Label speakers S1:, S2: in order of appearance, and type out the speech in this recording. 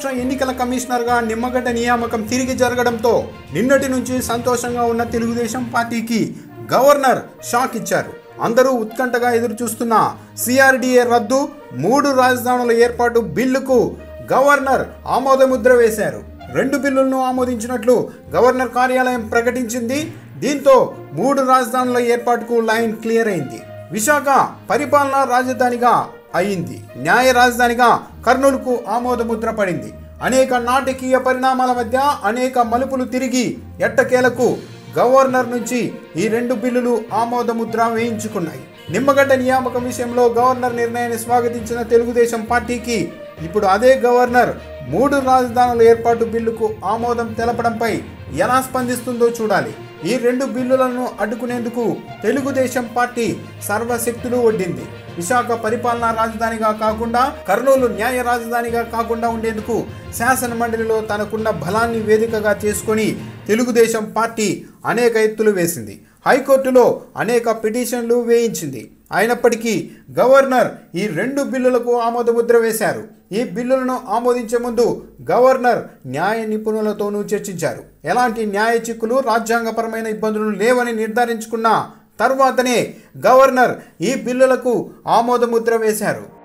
S1: రాష్ట్ర ఎన్నికల కమిషనర్గా నిమ్మగడ్డ నియామకం తిరిగి జరగడంతో నిన్నటి నుంచి సంతోషంగా ఉన్న తెలుగుదేశం పార్టీకి గవర్నర్ షాక్ ఇచ్చారు అందరూ ఉత్కంఠగా ఎదురు చూస్తున్న సిఆర్డిఏ రద్దు మూడు రాజధానుల ఏర్పాటు బిల్లుకు గవర్నర్ ఆమోదముద్ర వేశారు రెండు బిల్లులను ఆమోదించినట్లు గవర్నర్ కార్యాలయం ప్రకటించింది దీంతో మూడు రాజధానుల ఏర్పాటుకు లైన్ క్లియర్ అయింది విశాఖ పరిపాలనా రాజధానిగా అయింది న్యాయ రాజధానిగా కర్నూలుకు ఆమోదముద్ర పడింది అనేక నాటకీయ పరిణామాల మధ్య అనేక మలుపులు తిరిగి ఎట్టకేలకు గవర్నర్ నుంచి ఈ రెండు బిల్లులు ఆమోదముద్ర వేయించుకున్నాయి నిమ్మగడ్డ నియామకం విషయంలో గవర్నర్ నిర్ణయాన్ని స్వాగతించిన తెలుగుదేశం పార్టీకి ఇప్పుడు అదే గవర్నర్ మూడు రాజధానుల ఏర్పాటు బిల్లుకు ఆమోదం తెలపడంపై ఎలా స్పందిస్తుందో చూడాలి ఈ రెండు బిల్లులను అడ్డుకునేందుకు తెలుగుదేశం పార్టీ సర్వశక్తులు ఒడ్డింది విశాఖ పరిపాలనా రాజధానిగా కాకుండా కర్నూలు న్యాయ రాజధానిగా కాకుండా ఉండేందుకు శాసన మండలిలో తనకున్న బలాన్ని వేదికగా చేసుకొని తెలుగుదేశం పార్టీ అనేక ఎత్తులు వేసింది హైకోర్టులో అనేక పిటిషన్లు వేయించింది అయినప్పటికీ గవర్నర్ ఈ రెండు బిల్లులకు ఆమోదముద్ర వేశారు ఈ బిల్లులను ఆమోదించే ముందు గవర్నర్ న్యాయ నిపుణులతోనూ చర్చించారు ఎలాంటి న్యాయ చిక్కులు రాజ్యాంగపరమైన ఇబ్బందులు లేవని నిర్ధారించుకున్న తర్వాతనే గవర్నర్ ఈ బిల్లులకు ఆమోదముద్ర వేశారు